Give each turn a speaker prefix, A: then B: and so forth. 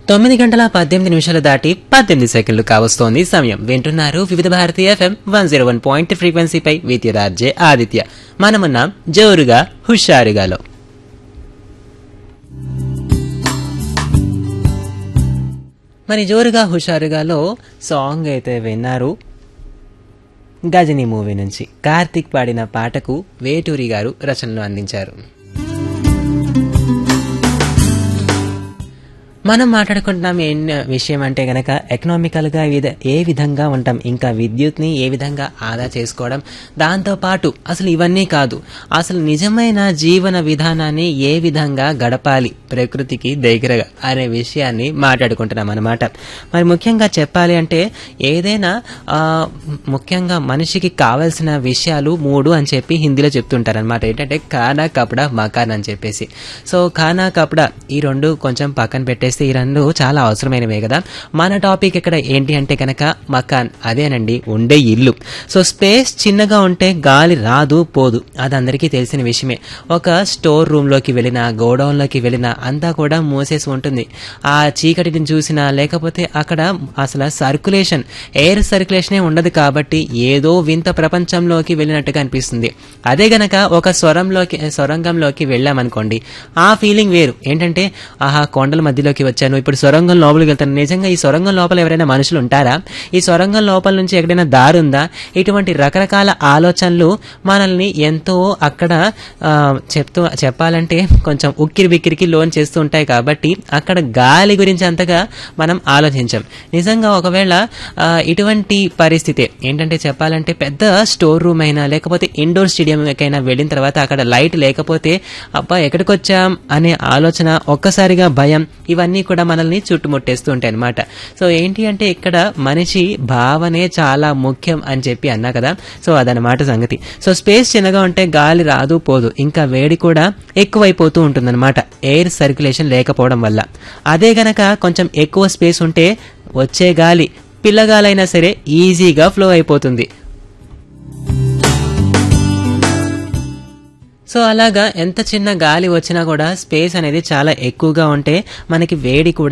A: తొమ్మిది గంటల పద్దెనిమిది నిమిషాలు దాటి పద్దెనిమిది సెకండ్లు కావస్తోంది సమయం వింటున్నారు Vividha Bharati FM one zero one point ఫ్రీక్వెన్సీపై విద్యురార్జే ఆదిత్య మనమున్నాం జోరుగా హుషారుగాలో మరి జోరుగా హుషారుగాలో సాంగ్ అయితే విన్నారు గజని మూవీ నుంచి కార్తిక్ పాడిన పాటకు వేటూరి గారు రచనలు అందించారు మనం మాట్లాడుకుంటున్నాం ఏం విషయం అంటే గనక ఎకనామికల్గా విధ ఏ విధంగా ఉంటాం ఇంకా విద్యుత్ని ఏ విధంగా ఆదా చేసుకోవడం దాంతో పాటు అసలు ఇవన్నీ కాదు అసలు నిజమైన జీవన విధానాన్ని ఏ విధంగా గడపాలి ప్రకృతికి దగ్గరగా అనే విషయాన్ని మాట్లాడుకుంటున్నాం అనమాట మరి ముఖ్యంగా చెప్పాలి అంటే ఏదైనా ఆ, ముఖ్యంగా మనిషికి కావాల్సిన విషయాలు మూడు అని చెప్పి హిందీలో చెప్తుంటారు అనమాట ఏంటంటే ఖానా కపడా మకాన్ అని చెప్పేసి సో ఖానా కపడా ఈ రెండు కొంచెం పక్కన పెట్టేస్తే ఈ రెండు చాలా అవసరమైనవే కదా మన టాపిక్ ఇక్కడ ఏంటి అంటే కనుక మకాన్ అదేనండి ఉండే ఇల్లు సో స్పేస్ చిన్నగా ఉంటే గాలి రాదు పోదు అది అందరికీ తెలిసిన విషయమే ఒక స్టోర్ రూమ్లోకి వెళ్ళినా గోడౌన్లోకి వెళ్ళినా అంతా కూడా మూసేసి ఉంటుంది ఆ చీకటిని చూసినా లేకపోతే అక్కడ అసలు సర్క్యులేషన్ ఎయిర్ సర్క్యులేషనే ఉండదు కాబట్టి ఏదో వింత ప్రపంచంలోకి వెళ్ళినట్టుగా అనిపిస్తుంది అదే గనక ఒక స్వరంలోకి సొరంగంలోకి వెళ్ళామనుకోండి ఆ ఫీలింగ్ వేరు ఏంటంటే ఆహా కొండల మధ్యలోకి వచ్చాను ఇప్పుడు సొరంగం లోపలికి వెళ్తాను నిజంగా ఈ సొరంగం లోపల ఎవరైనా మనుషులు ఉంటారా ఈ సొరంగం లోపల నుంచి ఎక్కడైనా దారి ఉందా ఇటువంటి రకరకాల ఆలోచనలు మనల్ని ఎంతో అక్కడ ఆ, చెప్తూ చెప్పాలంటే కొంచెం ఉక్కిరి బిక్కిరికి లోన్ చేస్తూ ఉంటాయి కాబట్టి అక్కడ గాలి గురించి అంతగా మనం ఆలోచించాం నిజంగా ఒకవేళ ఆ, ఇటువంటి పరిస్థితి ఏంటంటే చెప్పాలంటే పెద్ద స్టోర్ రూమ్ అయినా లేకపోతే ఇండోర్ స్టేడియంకైనా వెళ్ళిన తర్వాత అక్కడ లైట్ లేకపోతే అబ్బా ఎక్కడికి వచ్చాం అనే ఆలోచన ఒక్కసారిగా భయం ఇవన్నీ కూడా మనల్ని చుట్టుముట్టేస్తూ ఉంటాయి అనమాట సో ఏంటి అంటే ఇక్కడ మనిషి భావనే చాలా ముఖ్యం అని చెప్పి అన్నా కదా సో అదనమాట సంగతి సో స్పేస్ చిన్నగా ఉంటే గాలి రాదు పోదు ఇంకా వేడి కూడా ఎక్కువైపోతూ ఉంటుందన్నమాట ఎయిర్ సర్క్యులేషన్ లేకపోవడం వల్ల అదే గనక కొంచెం ఎక్కువ స్పేస్ ఉంటే వచ్చే గాలి పిల్లగాలైనా సరే ఈజీగా ఫ్లో అయిపోతుంది సో అలాగా ఎంత చిన్న గాలి వచ్చినా కూడా స్పేస్ అనేది చాలా ఎక్కువగా ఉంటే మనకి వేడి కూడా